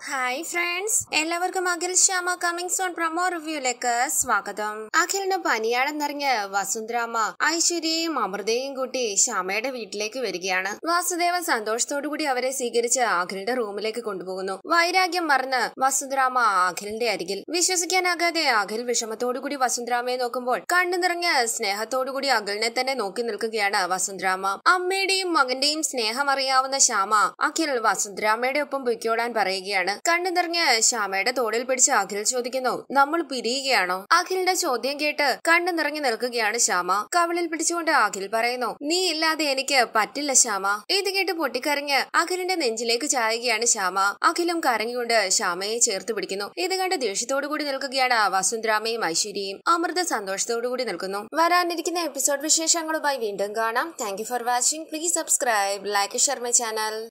hi friends എല്ലാവർക്കും Akhil Shyama coming soon promo റിവ്യൂലേക്ക് സ്വാഗതം അഖിലിന് പനിയാണെന്നറിഞ്ഞ് വസുന്ധരാമ ഐശ്വര്യയും അമൃതയും കൂട്ടി ശ്യാമയുടെ വീട്ടിലേക്ക് വരികയാണ് വാസുദേവൻ സന്തോഷത്തോടുകൂടി അവരെ സ്വീകരിച്ച് അഖിലിന്റെ റൂമിലേക്ക് കൊണ്ടുപോകുന്നു വൈരാഗ്യം മറന്ന് വസുന്ധരാമ അഖിലിന്റെ അരികിൽ വിശ്വസിക്കാനാകാതെ അഖിൽ വിഷമത്തോടുകൂടി വസുന്ധരാമയെ നോക്കുമ്പോൾ കണ്ണു നിറഞ്ഞ് സ്നേഹത്തോടുകൂടി അഖിലിനെ തന്നെ നോക്കി നിൽക്കുകയാണ് വസുന്ധരാമ അമ്മയുടെയും മകന്റെയും സ്നേഹം അറിയാവുന്ന ശ്യാമ അഖിൽ വസുന്ധരാമയുടെ ഒപ്പം പൊയ്ക്കോടാൻ പറയുകയാണ് കണ്ണു നിറഞ്ഞ് ശ്യാമയുടെ തോളിൽ പിടിച്ച് അഖിൽ ചോദിക്കുന്നു നമ്മൾ പിരിയുകയാണോ അഖിലിന്റെ ചോദ്യം കേട്ട് കണ്ണു നിറഞ്ഞു നിൽക്കുകയാണ് ശ്യാമ കവിളിൽ പിടിച്ചുകൊണ്ട് അഖിൽ പറയുന്നു നീ ഇല്ലാതെ എനിക്ക് പറ്റില്ല ശ്യാമ ഇത് കേട്ട് പൊട്ടിക്കരഞ്ഞ് അഖിലിന്റെ നെഞ്ചിലേക്ക് ചായുകയാണ് ശ്യാമ അഖിലും കരഞ്ഞുകൊണ്ട് ശ്യാമയെ ചേർത്ത് പിടിക്കുന്നു ഇത് കണ്ട് ദേഷ്യത്തോടു കൂടി നിൽക്കുകയാണ് വസുന്ധരാമയും ഐശ്വര്യയും അമൃത സന്തോഷത്തോടു കൂടി നിൽക്കുന്നു വരാനിരിക്കുന്ന എപ്പിസോഡ് വിശേഷങ്ങളുമായി വീണ്ടും കാണാം thank you for watching please subscribe like share my channel